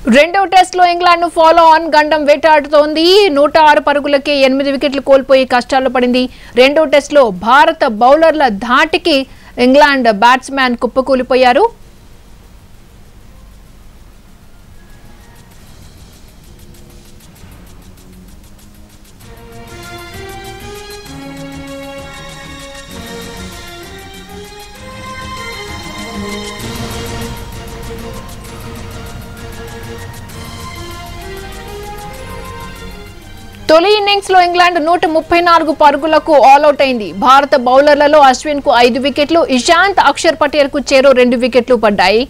రెండో టెస్ట్ లో ఇంగ్లాండ్ ను ఫాలో ఆన్ గండం వేటాడుతోంది నూట ఆరు పరుగులకే ఎనిమిది వికెట్లు కోల్పోయి కష్టాల్లో పడింది రెండో టెస్ట్ లో భారత బౌలర్ల ధాటికి ఇంగ్లాండ్ బ్యాట్స్మెన్ కుప్పకూలిపోయారు తొలి ఇన్నింగ్స్ లో ఇంగ్లాండ్ నూట ముప్పై నాలుగు పరుగులకు ఆల్అౌట్ అయింది భారత బౌలర్లలో అశ్విన్ కు ఐదు వికెట్లు ఇషాంత్ అక్షర్ పటేల్ కు చేరో రెండు వికెట్లు పడ్డాయి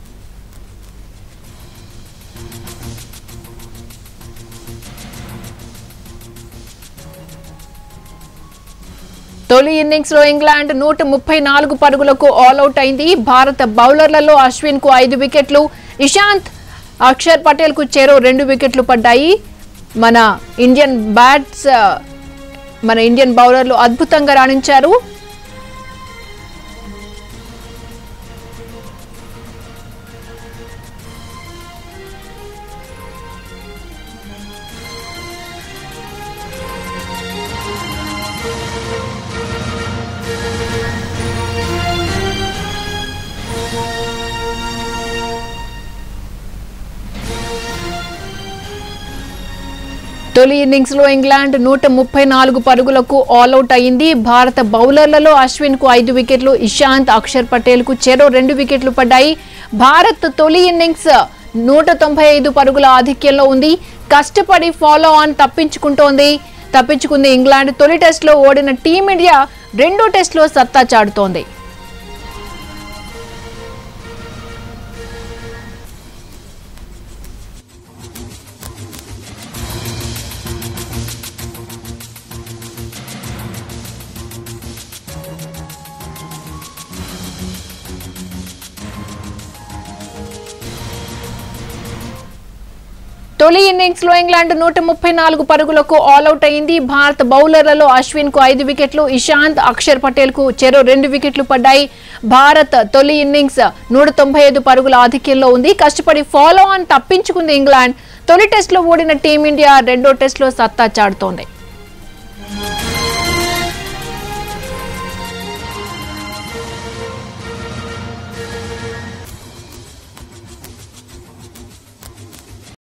తొలి ఇన్నింగ్స్ లో ఇంగ్లాండ్ నూట ముప్పై నాలుగు పరుగులకు ఆల్అౌట్ అయింది భారత బౌలర్లలో అశ్విన్ కు ఐదు వికెట్లు ఇషాంత్ అక్షర్ పటేల్ కు చేరో రెండు వికెట్లు పడ్డాయి మన ఇండియన్ బ్యాట్స్ ఆ, మన ఇండియన్ బౌలర్లు అద్భుతంగా రాణించారు తొలి ఇన్నింగ్స్ లో ఇంగ్లాండ్ నూట ముప్పై నాలుగు పరుగులకు ఆల్అౌట్ అయింది భారత బౌలర్లలో అశ్విన్ కు ఐదు వికెట్లు ఇషాంత్ అక్షర్ పటేల్ కు చెరో రెండు వికెట్లు పడ్డాయి భారత్ తొలి ఇన్నింగ్స్ నూట తొంభై ఐదు పరుగుల ఆధిక్యంలో ఉంది కష్టపడి ఫాలో ఆన్ తప్పించుకుంటోంది తప్పించుకుంది ఇంగ్లాండ్ తొలి టెస్ట్ లో ఓడిన టీమిండియా రెండో టెస్ట్ లో సత్తా చాటుతోంది తొలి ఇన్నింగ్స్ లో ఇంగ్లాండ్ నూట ముప్పై నాలుగు పరుగులకు ఆల్అౌట్ అయింది భారత బౌలర్లలో అశ్విన్ కు ఐదు వికెట్లు ఇషాంత్ అక్షర్ పటేల్ కు చెరో రెండు వికెట్లు పడ్డాయి భారత్ తొలి ఇన్నింగ్స్ నూట తొంభై ఐదు పరుగుల ఆధిక్యంలో ఉంది కష్టపడి ఫాలో ఆన్ తప్పించుకుంది ఇంగ్లాండ్ తొలి టెస్ట్ లో ఓడిన టీమిండియా రెండో టెస్ట్ లో సత్తా చాటుతోంది